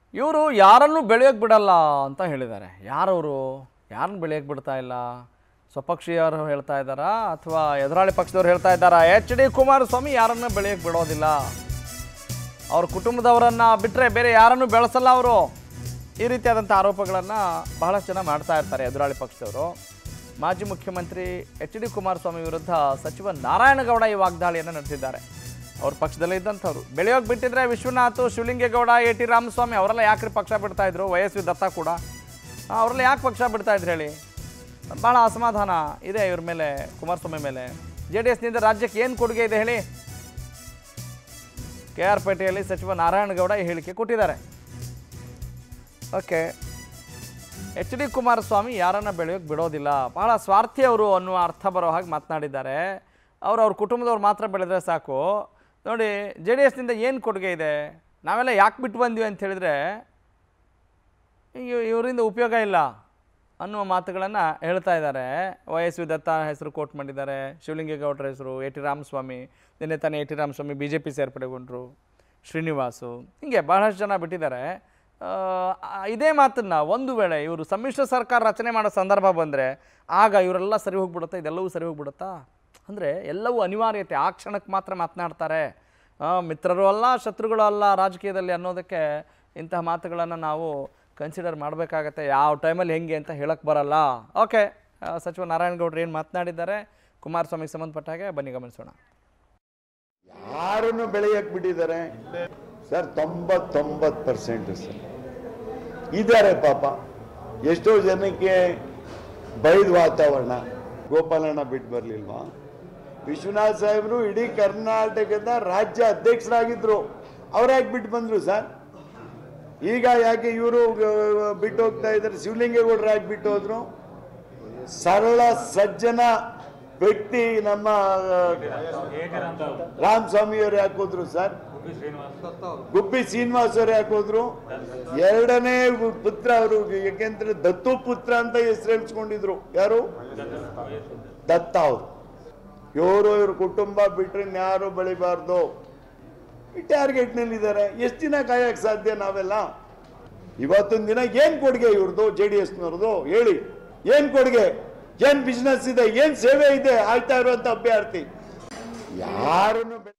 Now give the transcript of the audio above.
ಇವರು ಯಾರನ್ನೂ ಬೆಳೆಯೋಕ್ಕೆ ಬಿಡಲ್ಲ ಅಂತ ಹೇಳಿದ್ದಾರೆ ಯಾರವರು ಯಾರನ್ನು ಬೆಳೆಯೋಕ್ಕೆ ಬಿಡ್ತಾ ಇಲ್ಲ ಸ್ವಪಕ್ಷೀಯರು ಹೇಳ್ತಾ ಇದ್ದಾರಾ ಅಥವಾ ಎದುರಾಳಿ ಪಕ್ಷದವ್ರು ಹೇಳ್ತಾ ಇದ್ದಾರಾ ಎಚ್ ಡಿ ಕುಮಾರಸ್ವಾಮಿ ಯಾರನ್ನೂ ಬೆಳೆಯೋಕ್ಕೆ ಬಿಡೋದಿಲ್ಲ ಅವ್ರ ಕುಟುಂಬದವರನ್ನು ಬಿಟ್ಟರೆ ಬೇರೆ ಯಾರನ್ನೂ ಬೆಳೆಸಲ್ಲ ಅವರು ಈ ರೀತಿಯಾದಂಥ ಆರೋಪಗಳನ್ನು ಬಹಳಷ್ಟು ಜನ ಮಾಡ್ತಾ ಇರ್ತಾರೆ ಎದುರಾಳಿ ಪಕ್ಷದವರು ಮಾಜಿ ಮುಖ್ಯಮಂತ್ರಿ ಎಚ್ ಡಿ ಕುಮಾರಸ್ವಾಮಿ ವಿರುದ್ಧ ಸಚಿವ ನಾರಾಯಣಗೌಡ ಈ ವಾಗ್ದಾಳಿಯನ್ನು ನಡೆಸಿದ್ದಾರೆ ಅವ್ರ ಪಕ್ಷದಲ್ಲೇ ಇದ್ದಂಥವ್ರು ಬೆಳೆಯೋಕೆ ಬಿಟ್ಟಿದ್ರೆ ವಿಶ್ವನಾಥ್ ಶಿವಲಿಂಗೇಗೌಡ ಎ ಟಿ ರಾಮಸ್ವಾಮಿ ಅವರೆಲ್ಲ ಯಾಕ್ರಿ ಪಕ್ಷ ಬಿಡ್ತಾ ಇದ್ರು ವಯಸ್ವಿ ದತ್ತ ಕೂಡ ಆ, ಅವರೆಲ್ಲ ಯಾಕೆ ಪಕ್ಷ ಬಿಡ್ತಾ ಇದ್ರು ಹೇಳಿ ಭಾಳ ಅಸಮಾಧಾನ ಇದೆ ಇವ್ರ ಮೇಲೆ ಕುಮಾರಸ್ವಾಮಿ ಮೇಲೆ ಜೆ ಡಿ ಎಸ್ನಿಂದ ರಾಜ್ಯಕ್ಕೆ ಏನು ಕೊಡುಗೆ ಇದೆ ಹೇಳಿ ಕೆ ಆರ್ ಪೇಟೆಯಲ್ಲಿ ಸಚಿವ ನಾರಾಯಣಗೌಡ ಈ ಹೇಳಿಕೆ ಕೊಟ್ಟಿದ್ದಾರೆ ಓಕೆ ಎಚ್ ಡಿ ಕುಮಾರಸ್ವಾಮಿ ಯಾರನ್ನ ಬೆಳೆಯೋಕೆ ಬಿಡೋದಿಲ್ಲ ಬಹಳ ಸ್ವಾರ್ಥಿ ಅವರು ಅನ್ನುವ ಅರ್ಥ ಬರೋ ಹಾಗೆ ಮಾತನಾಡಿದ್ದಾರೆ ಅವರು ಅವ್ರ ಕುಟುಂಬದವ್ರು ಮಾತ್ರ ಬೆಳೆದ್ರೆ ಸಾಕು ನೋಡಿ ಜೆ ಡಿ ಎಸ್ನಿಂದ ಏನು ಕೊಡುಗೆ ಇದೆ ನಾವೆಲ್ಲ ಯಾಕೆ ಬಿಟ್ಟು ಬಂದ್ವಿ ಅಂತ ಹೇಳಿದ್ರೆ ಇವ್- ಇವರಿಂದ ಉಪಯೋಗ ಇಲ್ಲ ಅನ್ನುವ ಮಾತುಗಳನ್ನು ಹೇಳ್ತಾ ಇದ್ದಾರೆ ವೈ ಎಸ್ ವಿ ದತ್ತ ಹೆಸರು ಕೋಟ್ ಮಾಡಿದ್ದಾರೆ ಶಿವಲಿಂಗೇಗೌಡರ ಹೆಸರು ಎ ಟಿ ರಾಮಸ್ವಾಮಿ ನಿನ್ನೆ ತಾನೇ A T Ramaswamy B J P ಸೇರ್ಪಡೆಗೊಂಡರು ಶ್ರೀನಿವಾಸು ಹೀಗೆ ಬಹಳಷ್ಟು ಜನ ಬಿಟ್ಟಿದ್ದಾರೆ ಆ, ಆ, ಇದೇ ಮಾತನ್ನು ಒಂದು ವೇಳೆ ಇವರು ಸಮ್ಮಿಶ್ರ ಸರ್ಕಾರ ರಚನೆ ಮಾಡೋ ಸಂದರ್ಭ ಬಂದರೆ ಆಗ ಇವರೆಲ್ಲ ಸರಿ ಹೋಗ್ಬಿಡುತ್ತಾ ಇದೆಲ್ಲವೂ ಸರಿ ಹೋಗ್ಬಿಡುತ್ತಾ ಅಂದರೆ ಎಲ್ಲವೂ ಅನಿವಾರ್ಯತೆ ಆ ಕ್ಷಣಕ್ಕೆ ಮಾತ್ರ ಮಾತನಾಡ್ತಾರೆ ಆ, ಮಿತ್ರರು ಅಲ್ಲ ಶತ್ರುಗಳು ಅಲ್ಲ ರಾಜಕೀಯದಲ್ಲಿ ಅನ್ನೋದಕ್ಕೆ ಇಂತಹ ಮಾತುಗಳನ್ನು ನಾವು ಕನ್ಸಿಡರ್ ಮಾಡಬೇಕಾಗತ್ತೆ ಯಾವ ಟೈಮಲ್ಲಿ ಹೆಂಗೆ ಅಂತ ಹೇಳಕ್ಕೆ ಬರಲ್ಲ ಓಕೆ ಆ, ಸಚಿವ ನಾರಾಯಣಗೌಡರು ಏನು ಮಾತನಾಡಿದ್ದಾರೆ ಕುಮಾರಸ್ವಾಮಿಗೆ ಸಂಬಂಧಪಟ್ಟ ಹಾಗೆ ಬನ್ನಿ ಗಮನಿಸೋಣ ಯಾರನ್ನು ಬೆಳೆಯಕ್ ಬಿಟ್ಟಿದ್ದಾರೆ ಸರ್ ತೊಂಬತ್ತೊಂಬತ್ತು ಪರ್ಸೆಂಟ್ ಸರ್ ಇದ್ದಾರೆ ಪಾಪ ಎಷ್ಟೋ ಜನಕ್ಕೆ ಬೈದ ವಾತಾವರಣ ಗೋಪಾಲಣ್ಣ ಬಿಟ್ಟು ಬರ್ಲಿಲ್ವಾ ವಿಶ್ವನಾಥ್ ಸಾಹೇಬರು ಇಡೀ ಕರ್ನಾಟಕದ ರಾಜ್ಯ ಅಧ್ಯಕ್ಷರಾಗಿದ್ರು ಅವ್ರು ಯಾಕೆ ಬಿಟ್ಟು ಬಂದ್ರು ಸರ್ ಈಗ ಯಾಕೆ ಇವರು ಬಿಟ್ಟು ಹೋಗ್ತಾ ಇದ್ದಾರೆ ಶಿವಲಿಂಗೇಗೌಡರು ಯಾಕೆ ಬಿಟ್ಟು ಹೋದ್ರು ಸರಳ ಸಜ್ಜನ ವ್ಯಕ್ತಿ ನಮ್ಮ ರಾಮಸ್ವಾಮಿ ಅವರು ಯಾಕೆ ಹೋದ್ರು ಸರ್ ಗುಬ್ಬಿ ಶ್ರೀನಿವಾಸ್ ಅವರು ಯಾಕೆ ಹೋದ್ರು ಎರಡನೇ ಪುತ್ರ ಅವರು ಯಾಕೆಂದ್ರೆ ದತ್ತು ಪುತ್ರ ಅಂತ ಹೆಸರು ಹೇಳ್ಸ್ಕೊಂಡಿದ್ರು ಯಾರು ದತ್ತ ಅವರು ಇವರು ಇವ್ರ ಕುಟುಂಬ ಬಿಟ್ರೆ ಇನ್ಯಾರು ಬೆಳಿಬಾರ್ದು ಈ ಟಾರ್ಗೆಟ್ ನಲ್ಲಿದ್ದಾರೆ ಎಷ್ಟು ದಿನ ಕಾಯಕ್ ಸಾಧ್ಯ ನಾವೆಲ್ಲ ಇವತ್ತಿನ ದಿನ ಏನ್ ಕೊಡುಗೆ ಇವ್ರದ್ದು ಜೆ ಡಿ ಎಸ್ನವ್ರದ್ದು ಹೇಳಿ ಏನ್ ಕೊಡುಗೆ ಏನ್ ಬಿಸ್ನೆಸ್ ಇದೆ ಏನ್ ಸೇವೆ ಇದೆ ಆಯ್ತಾ ಇರುವಂತ ಅಭ್ಯರ್ಥಿ ಯಾರನ್ನು ಬೆ-